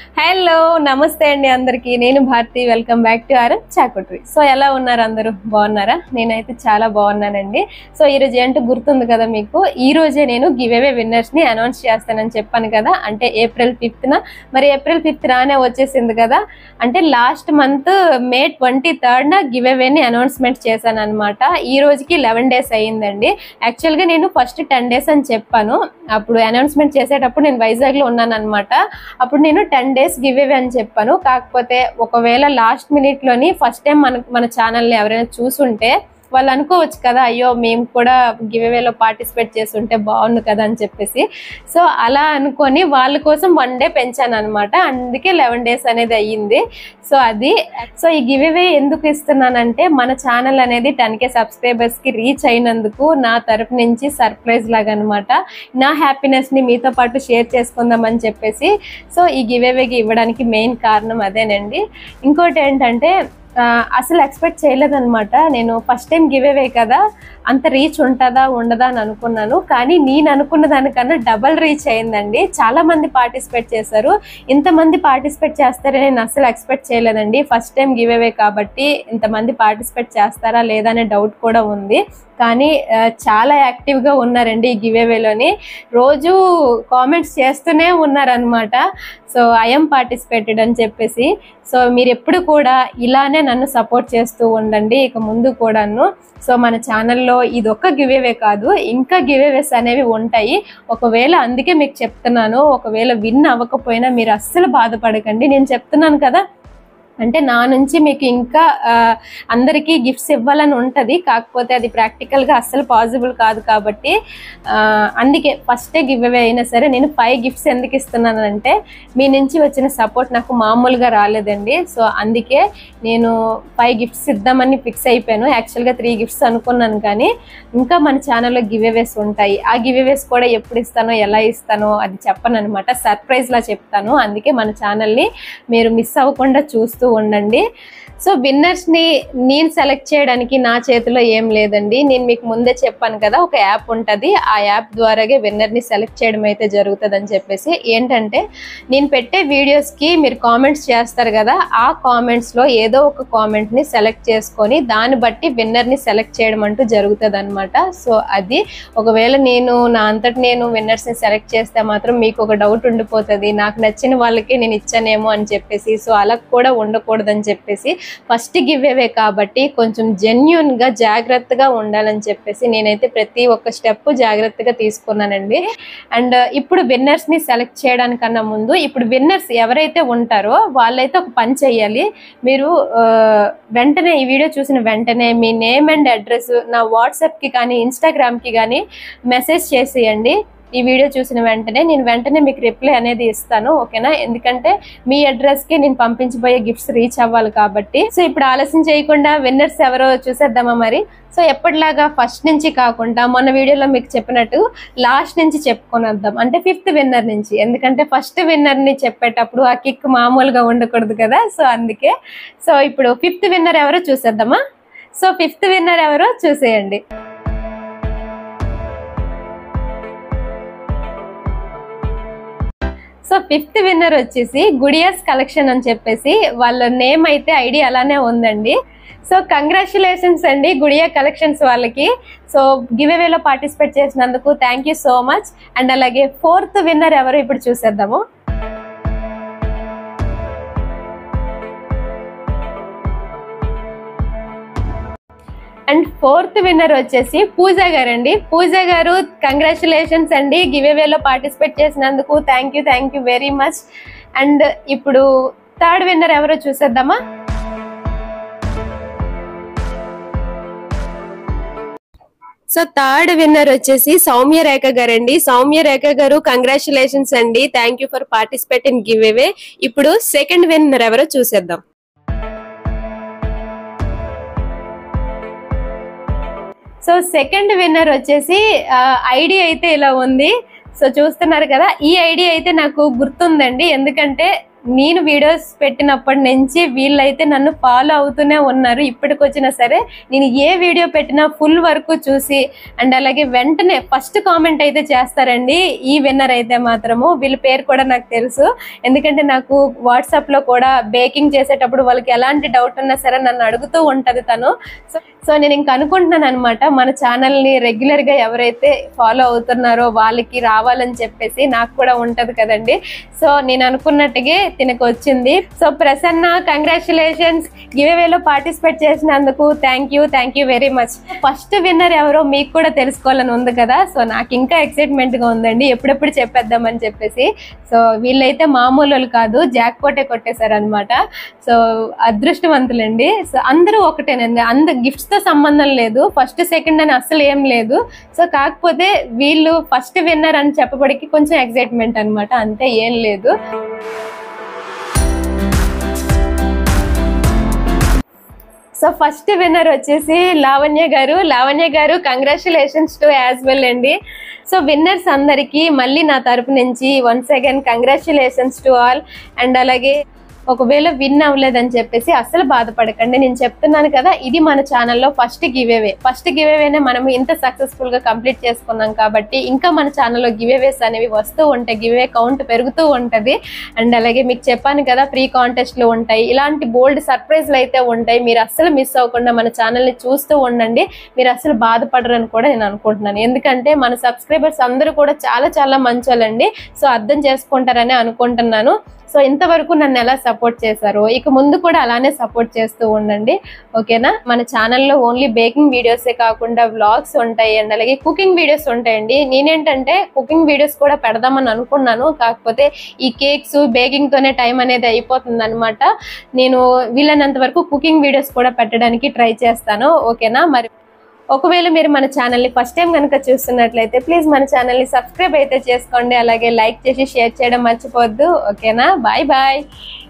hello నమస్తే అండి అందరికి నేను Bharathi welcome back to our charcuterie so ఎలా ఉన్నారు అందరూ బాగున్నారా నేనైతే చాలా బాగున్నానండి సో ఈ రోజు ఏంటో గుర్తుంది కదా మీకు ఈ రోజే నేను గివ్ అవే విన్నర్స్ ని అనౌన్స్ చేస్తానని చెప్పాను కదా అంటే ఏప్రిల్ ఫిఫ్త్ న మరి ఏప్రిల్ ఫిఫ్త్ రానే వచ్చేసింది కదా అంటే last month May twenty third న గివ్ అవే ని అనౌన్స్మెంట్ చేశాను అనమాట ఈ రోజుకి లెవెన్ డేస్ అయ్యిందండి యాక్చువల్ గా నేను ఫస్ట్ టెన్ డేస్ అని చెప్పాను అప్పుడు అనౌన్స్మెంట్ చేసేటప్పుడు నేను వైజాగ్ లో ఉన్నాను అనమాట అప్పుడు నేను టెన్ డేస్ గివ్ అవే అని చెప్పాను కాకపోతే ఒకవేళ లాస్ట్ మినిట్ లోని ఫస్ట్ టైం మన మన ఛానల్ ని ఎవరైనా చూసుంటే వాళ్ళు అనుకోవచ్చు కదా అయ్యో మేము కూడా గివ్ అవేలో పార్టిసిపేట్ చేస్తుంటే బాగుండు కదా అని చెప్పేసి సో అలా అనుకొని వాళ్ళ కోసం వన్ డే పెంచాను అనమాట అందుకే లెవెన్ డేస్ అనేది అయ్యింది సో అది సో ఈ గివ్ అవే ఎందుకు ఇస్తున్నానంటే మన ఛానల్ అనేది టెన్ కే సబ్స్క్రైబర్స్ కి రీచ్ అయినందుకు నా తరపు నుంచి సర్ప్రైజ్ లాగా అనమాట నా హ్యాపీనెస్ ని మీతో పాటు షేర్ చేసుకుందామని చెప్పేసి సో ఈ గివ్ అవేకి ఇవ్వడానికి మెయిన్ కారణం అదేనండి ఇంకోటి ఏంటంటే ఆ, అసలు ఎక్స్పెక్ట్ చేయలేదన్నమాట నేను ఫస్ట్ టైం గివ్ అవే కదా అంత రీచ్ ఉంటుందా ఉండదా అని అనుకున్నాను కానీ నేను అనుకున్న దానికన్నా డబల్ రీచ్ అయిందండి చాలా మంది పార్టిసిపేట్ చేశారు ఇంతమంది పార్టిసిపేట్ చేస్తారని నేను అసలు ఎక్స్పెక్ట్ చేయలేదండి ఫస్ట్ టైం గివ్ అవే కాబట్టి ఇంతమంది పార్టిసిపేట్ చేస్తారా లేదా అనే డౌట్ కూడా ఉంది కానీ ఆ, చాలా యాక్టివ్గా ఉన్నారండి ఈ గివ్ అవేలోని రోజు కామెంట్స్ చేస్తూనే ఉన్నారనమాట సో ఐఎమ్ పార్టిసిపేటెడ్ అని చెప్పేసి సో మీరు ఎప్పుడు కూడా ఇలానే నన్ను సపోర్ట్ చేస్తూ ఉండండి ఇక ముందు కూడాను సో మన ఛానల్లో ఇది ఒక్క గివ్ అవే కాదు ఇంకా గివ్ అవేస్ అనేవి ఉంటాయి ఒకవేళ అందుకే మీకు చెప్తున్నాను ఒకవేళ విన్ అవ్వకపోయినా మీరు అస్సలు బాధపడకండి నేను చెప్తున్నాను కదా అంటే నా నుంచి మీకు ఇంకా ఆ, అందరికీ గిఫ్ట్స్ ఇవ్వాలని ఉంటుంది కాకపోతే అది ప్రాక్టికల్గా అస్సలు పాసిబుల్ కాదు కాబట్టి ఆ, అందుకే ఫస్టే గివ్ అవే అయినా సరే నేను ఫైవ్ గిఫ్ట్స్ ఎందుకు ఇస్తున్నానంటే మీ నుంచి వచ్చిన సపోర్ట్ నాకు మామూలుగా రాలేదండి సో అందుకే నేను ఫైవ్ గిఫ్ట్స్ ఇద్దామని ఫిక్స్ అయిపోయాను యాక్చువల్గా త్రీ గిఫ్ట్స్ అనుకున్నాను కానీ ఇంకా మన ఛానల్లో గివ్ అవేస్ ఉంటాయి ఆ గివ్ అవేస్ కూడా ఎప్పుడు ఇస్తానో ఎలా ఇస్తానో అది చెప్పను అనమాట సర్ప్రైజ్ లా చెప్తాను అందుకే మన ఛానల్ని మీరు మిస్ అవ్వకుండా చూస్తూ ఉండండి సో విన్నర్స్ ని నేను సెలెక్ట్ చేయడానికి నా చేతిలో ఏం లేదండి నేను మీకు ముందే చెప్పాను కదా ఒక యాప్ ఉంటుంది ఆ యాప్ ద్వారాగే విన్నర్ ని సెలెక్ట్ చేయడం అయితే జరుగుతుంది అని చెప్పేసి ఏంటంటే నేను పెట్టే వీడియోస్ కి మీరు కామెంట్స్ చేస్తారు కదా ఆ కామెంట్స్ లో ఏదో ఒక కామెంట్ ని సెలెక్ట్ చేసుకొని దాన్ని బట్టి విన్నర్ ని సెలెక్ట్ చేయడం అంటూ జరుగుతుంది అనమాట సో అది ఒకవేళ నేను నా అంతటి నేను విన్నర్స్ ని సెలెక్ట్ చేస్తే మాత్రం మీకు ఒక డౌట్ ఉండిపోతుంది నాకు నచ్చిన వాళ్ళకి నేను ఇచ్చానేమో అని చెప్పేసి సో అలా కూడా ఉండకూడదని చెప్పేసి ఫస్ట్ గివ్ అవే కాబట్టి కొంచెం జెన్యున్ గా జాగ్రత్తగా ఉండాలని చెప్పేసి నేనైతే ప్రతి ఒక్క స్టెప్ జాగ్రత్తగా తీసుకున్నానండి అండ్ ఇప్పుడు విన్నర్స్ ని సెలెక్ట్ చేయడానికన్నా ముందు ఇప్పుడు విన్నర్స్ ఎవరైతే ఉంటారో వాళ్ళైతే ఒక పని చేయాలి మీరు ఆ, వెంటనే ఈ వీడియో చూసిన వెంటనే మీ నేమ్ అండ్ అడ్రస్ నా వాట్సాప్ కి కానీ ఇన్స్టాగ్రామ్ కి కానీ మెసేజ్ చేసేయండి ఈ వీడియో చూసిన వెంటనే నేను వెంటనే మీకు రిప్లై అనేది ఇస్తాను ఓకేనా ఎందుకంటే మీ అడ్రస్ కి నేను పంపించబోయే గిఫ్ట్స్ రీచ్ అవ్వాలి కాబట్టి సో ఇప్పుడు ఆలస్యం చేయకుండా విన్నర్స్ ఎవరో చూసేద్దామా మరి సో ఎప్పటిలాగా ఫస్ట్ నుంచి కాకుండా మొన్న వీడియోలో మీకు చెప్పినట్టు లాస్ట్ నుంచి చెప్పుకొని వద్దాం అంటే ఫిఫ్త్ విన్నర్ నుంచి ఎందుకంటే ఫస్ట్ విన్నర్ ని చెప్పేటప్పుడు ఆ కిక్ మామూలుగా ఉండకూడదు కదా సో అందుకే సో ఇప్పుడు ఫిఫ్త్ విన్నర్ ఎవరో చూసేద్దామా సో ఫిఫ్త్ విన్నర్ ఎవరో చూసేయండి సో ఫిఫ్త్ విన్నర్ వచ్చేసి గుడియాస్ కలెక్షన్ అని చెప్పేసి వాళ్ళ నేమ్ అయితే ఐడి అలానే ఉందండి సో కంగ్రాచులేషన్స్ అండి గుడియా కలెక్షన్స్ వాళ్ళకి సో గివ్ అవేలో పార్టిసిపేట్ చేసినందుకు thank you so much and అలాగే ఫోర్త్ విన్నర్ ఎవరు ఇప్పుడు చూసేద్దాము అండ్ ఫోర్త్ విన్నర్ వచ్చేసి పూజ గారు అండి పూజ గారు కంగ్రాచులేషన్స్ అండి గివ్ అవేలో పార్టిసిపేట్ చేసినందుకు thank you thank you very much and ఇప్పుడు థర్డ్ విన్నర్ ఎవరో చూసేద్దామా సో థర్డ్ విన్నర్ వచ్చేసి సౌమ్య రేఖ గారు అండి సౌమ్య రేఖ గారు కంగ్రాచులేషన్స్ అండి thank you for participate in giveaway ఇప్పుడు సెకండ్ విన్నర్ ఎవరో చూసేద్దాం సో సెకండ్ విన్నర్ వచ్చేసి ఐడి అయితే ఇలా ఉంది సో చూస్తున్నారు కదా ఈ ఐడి అయితే నాకు గుర్తుందండి ఎందుకంటే నేను వీడియోస్ పెట్టినప్పటి నుంచి వీళ్ళైతే నన్ను ఫాలో అవుతూనే ఉన్నారు ఇప్పటికి వచ్చినా సరే నేను ఏ వీడియో పెట్టినా ఫుల్ వరకు చూసి అండ్ అలాగే వెంటనే ఫస్ట్ కామెంట్ అయితే చేస్తారండి ఈ విన్నర్ అయితే మాత్రము వీళ్ళ పేరు కూడా నాకు తెలుసు ఎందుకంటే నాకు వాట్సాప్ లో కూడా బేకింగ్ చేసేటప్పుడు వాళ్ళకి ఎలాంటి డౌట్ ఉన్నా సరే నన్ను అడుగుతూ ఉంటది తను సో సో నేను ఇంక అనుకుంటున్నాను అనమాట మన ఛానల్ ని రెగ్యులర్ గా ఎవరైతే ఫాలో అవుతున్నారో వాళ్ళకి రావాలని చెప్పేసి నాకు కూడా ఉంటది కదండి సో నేను అనుకున్నట్టుగా తినకు వచ్చింది సో ప్రసన్న కంగ్రాచులేషన్స్ గివేవేలో పార్టిసిపేట్ చేసినందుకు thank you thank you very much first winner ఎవరో మీకు కూడా తెలుసుకోవాలని ఉంది కదా సో నాకు ఇంకా ఎక్సైట్మెంట్ గా ఉందండి ఎప్పుడెప్పుడు చెప్పేద్దామని చెప్పేసి సో వీళ్ళైతే మామూలు వాళ్ళు కాదు జాక్ పోటే కొట్టేశారు అనమాట సో అదృష్టవంతులండి సో అందరూ ఒకటేనండి అంద గిఫ్ట్స్ తో సంబంధం లేదు ఫస్ట్ సెకండ్ అని అసలు ఏం లేదు సో కాకపోతే వీళ్ళు ఫస్ట్ విన్నర్ అని చెప్పబడికి కొంచెం ఎక్సైట్మెంట్ అన్నమాట అంతే ఏం లేదు సో ఫస్ట్ విన్నర్ వచ్చేసి లావణ్య గారు లావణ్య గారు కంగ్రాచులేషన్స్ టు యాజ్ వెల్ అండి సో విన్నర్స్ అందరికీ మళ్ళీ నా తరపు నుంచి once again congratulations to all and అలాగే ఒకవేళ విన్ అవ్వలేదని చెప్పేసి అస్సలు బాధపడకండి నేను చెప్తున్నాను కదా ఇది మన ఛానల్లో ఫస్ట్ గివేవే ఫస్ట్ గివేవేనే మనం ఇంత సక్సెస్ఫుల్ గా కంప్లీట్ చేసుకున్నాం కాబట్టి ఇంకా మన ఛానల్లో గివేవేస్ అనేవి వస్తూ ఉంటాయి గివేవే కౌంట్ పెరుగుతూ ఉంటది అండ్ అలాగే మీకు చెప్పాను కదా ప్రీ కాంటెస్ట్లు ఉంటాయి ఇలాంటి బోల్డ్ సర్ప్రైజ్లు అయితే ఉంటాయి మీరు అస్సలు మిస్ అవ్వకుండా మన ఛానల్ని చూస్తూ ఉండండి మీరు అసలు బాధపడరని కూడా నేను అనుకుంటున్నాను ఎందుకంటే మన సబ్స్క్రైబర్స్ అందరూ కూడా చాలా చాలా మంచోళ్ళండి సో అర్థం చేసుకుంటారని అనుకుంటున్నాను సో ఇంతవరకు నన్ను ఎలా సపోర్ట్ చేశారో ఇక ముందు కూడా అలానే సపోర్ట్ చేస్తూ ఉండండి ఓకేనా మన ఛానల్లో ఓన్లీ బేకింగ్ వీడియోసే కాకుండా వ్లాగ్స్ ఉంటాయి అండ్ అలాగే కుకింగ్ వీడియోస్ ఉంటాయండి నేనేంటంటే కుకింగ్ వీడియోస్ కూడా పెడదామని అనుకున్నాను కాకపోతే ఈ కేక్స్ బేకింగ్ తోనే టైం అనేది అయిపోతుంది అనమాట నేను వీలైనంత వరకు కుకింగ్ వీడియోస్ కూడా పెట్టడానికి ట్రై చేస్తాను ఓకేనా మరి ఒకవేళ మీరు మన ఛానల్ని ఫస్ట్ టైం కనుక చూస్తున్నట్లయితే ప్లీజ్ మన ఛానల్ని సబ్స్క్రైబ్ అయితే చేసుకోండి అలాగే లైక్ చేసి షేర్ చేయడం మర్చిపోవద్దు ఓకేనా బాయ్ బాయ్